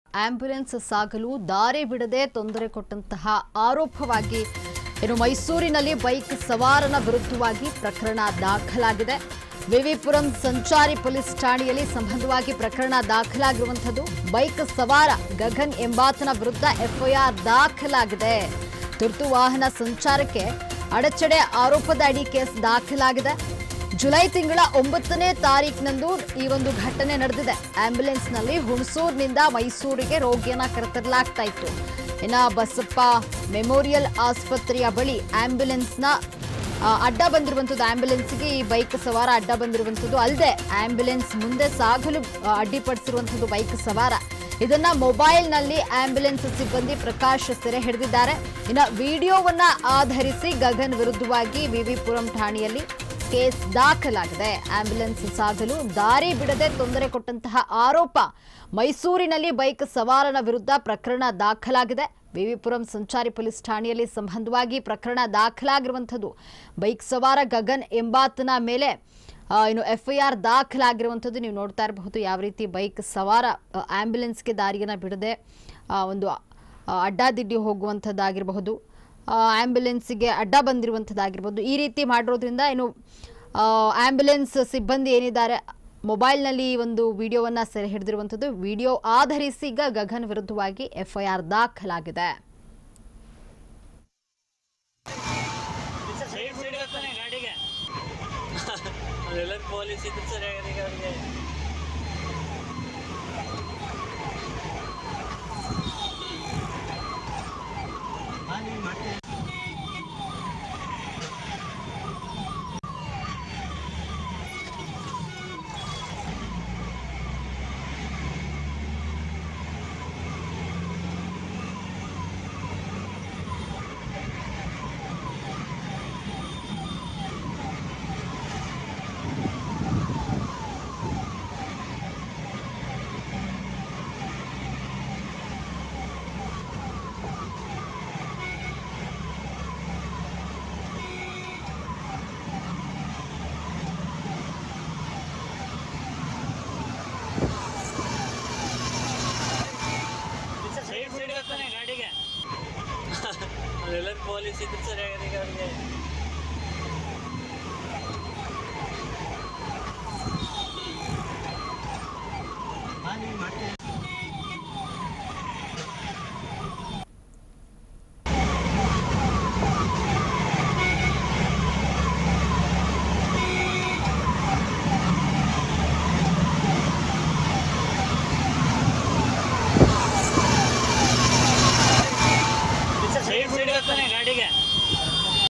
ambulance ಸಾಗಲು ದಾರಿ ಬಿಡದೆ ತೊಂದರೆ ಕೊಟ್ಟಂತಹ ಆರೋಪವಾಗಿ ಇನ್ನು ಮೈಸೂರಿನಲ್ಲಿ ಬೈಕ್ ಸವಾರನ ವಿರುದ್ಧವಾಗಿ ಪ್ರಕರಣ ದಾಖಲಾಗಿದೆ ವಿವಿಪುರಂ ಸಂಚಾರಿ ಪೊಲೀಸ್ ಠಾಣೆಯಲ್ಲಿ ಸಂಬಂಧವಾಗಿ ಪ್ರಕರಣ ದಾಖಲಾಗಿರುವಂಥದ್ದು ಬೈಕ್ ಸವಾರ ಗಗನ್ ಎಂಬಾತನ ವಿರುದ್ಧ ಎಫ್ಐಆರ್ ದಾಖಲಾಗಿದೆ ತುರ್ತು ವಾಹನ ಸಂಚಾರಕ್ಕೆ ಅಡಚಣೆ ಆರೋಪದ ಅಡಿ ಕೇಸ್ ದಾಖಲಾಗಿದೆ ಜುಲೈ ತಿಂಗಳ ಒಂಬತ್ತನೇ ತಾರೀಕಿನಂದು ಈ ಒಂದು ಘಟನೆ ನಡೆದಿದೆ ಆಂಬ್ಯುಲೆನ್ಸ್ನಲ್ಲಿ ಹುಣಸೂರಿನಿಂದ ಮೈಸೂರಿಗೆ ರೋಗಿಯನ್ನ ಕರೆತರಲಾಗ್ತಾ ಇತ್ತು ಇನ್ನ ಬಸಪ್ಪ ಮೆಮೋರಿಯಲ್ ಆಸ್ಪತ್ರೆಯ ಬಳಿ ಆಂಬ್ಯುಲೆನ್ಸ್ನ ಆ, ಅಡ್ಡ ಬಂದಿರುವಂಥದ್ದು ಆಂಬ್ಯುಲೆನ್ಸ್ಗೆ ಈ ಬೈಕ್ ಸವಾರ ಅಡ್ಡ ಬಂದಿರುವಂಥದ್ದು ಅಲ್ಲದೆ ಆಂಬ್ಯುಲೆನ್ಸ್ ಮುಂದೆ ಸಾಗಲು ಆ, ಅಡ್ಡಿಪಡಿಸಿರುವಂಥದ್ದು ಬೈಕ್ ಸವಾರ ಇದನ್ನ ಮೊಬೈಲ್ನಲ್ಲಿ ಆಂಬ್ಯುಲೆನ್ಸ್ ಸಿಬ್ಬಂದಿ ಪ್ರಕಾಶ್ ಸೆರೆ ಹಿಡಿದಿದ್ದಾರೆ ಇನ್ನು ವಿಡಿಯೋವನ್ನ ಆಧರಿಸಿ ಗಗನ್ ವಿರುದ್ಧವಾಗಿ ವಿವಿಪುರಂ ಠಾಣೆಯಲ್ಲಿ ಕೇಸ್ ದಾಖಲಾಗಿದೆ ಆಂಬ್ಯುಲೆನ್ಸ್ ಸಾಗಲು ದಾರಿ ಬಿಡದೆ ತೊಂದರೆ ಕೊಟ್ಟಂತಹ ಆರೋಪ ಮೈಸೂರಿನಲ್ಲಿ ಬೈಕ್ ಸವಾರನ ವಿರುದ್ಧ ಪ್ರಕರಣ ದಾಖಲಾಗಿದೆ ವಿವಿಪುರಂ ಸಂಚಾರಿ ಪೊಲೀಸ್ ಠಾಣೆಯಲ್ಲಿ ಸಂಬಂಧವಾಗಿ ಪ್ರಕರಣ ದಾಖಲಾಗಿರುವಂಥದ್ದು ಬೈಕ್ ಸವಾರ ಗಗನ್ ಎಂಬಾತನ ಮೇಲೆ ಆ, ಇನ್ನು ಎಫ್ಐಆರ್ ದಾಖಲಾಗಿರುವಂಥದ್ದು ನೀವು ನೋಡ್ತಾ ಇರಬಹುದು ಯಾವ ರೀತಿ ಬೈಕ್ ಸವಾರ ಆ, ಆಂಬ್ಯುಲೆನ್ಸ್ಗೆ ದಾರಿಯನ್ನು ಬಿಡದೆ ಆ, ಒಂದು ಆ, ಅಡ್ಡಾದಿಡ್ಡಿ ಹೋಗುವಂಥದ್ದಾಗಿರಬಹುದು ಆ, ಆಂಬ್ಯುಲೆನ್ಸಿಗೆ ಅಡ್ಡ ಬಂದಿರುವಂಥದ್ದಾಗಿರ್ಬೋದು ಈ ರೀತಿ ಮಾಡಿರೋದ್ರಿಂದ ಇನ್ನು ಆ, ಆಂಬ್ಯುಲೆನ್ಸ್ ಸಿಬ್ಬಂದಿ ಏನಿದ್ದಾರೆ ಮೊಬೈಲ್ನಲ್ಲಿ ಈ ಒಂದು ವಿಡಿಯೋವನ್ನು ಸೆರೆ ಹಿಡಿದಿರುವಂಥದ್ದು ವಿಡಿಯೋ ಆಧರಿಸಿ ಈಗ ಗಗನ್ ವಿರುದ್ಧವಾಗಿ ಎಫ್ಐಆರ್ ದಾಖಲಾಗಿದೆ ಸೈಡ್ ಸೈಡ್ ಹೋಗ್ತಾನೆ ಗಾಡಿಗೆ ಅದೆಲ್ಲ ಪೊಲೀಸ್ ಇದ್ರೆ ಸರಿಯಾಗದ ಈಗ ಅವ್ರಿಗೆ ಸೈಡ್ ಸೈಡ್ ಹೋಗ್ತಾನೆ ಗಾಡಿಗೆ ಅದೆಲ್ಲ ಪೊಲೀಸ್ ಇದ್ರೆ ಸರಿಯಾಗದ ಈಗ ಅವ್ರಿಗೆ ಸೈಡ್ ಸೈಡ್ ಹೋಗ್ತಾನೆ ಗಾಡಿಗೆ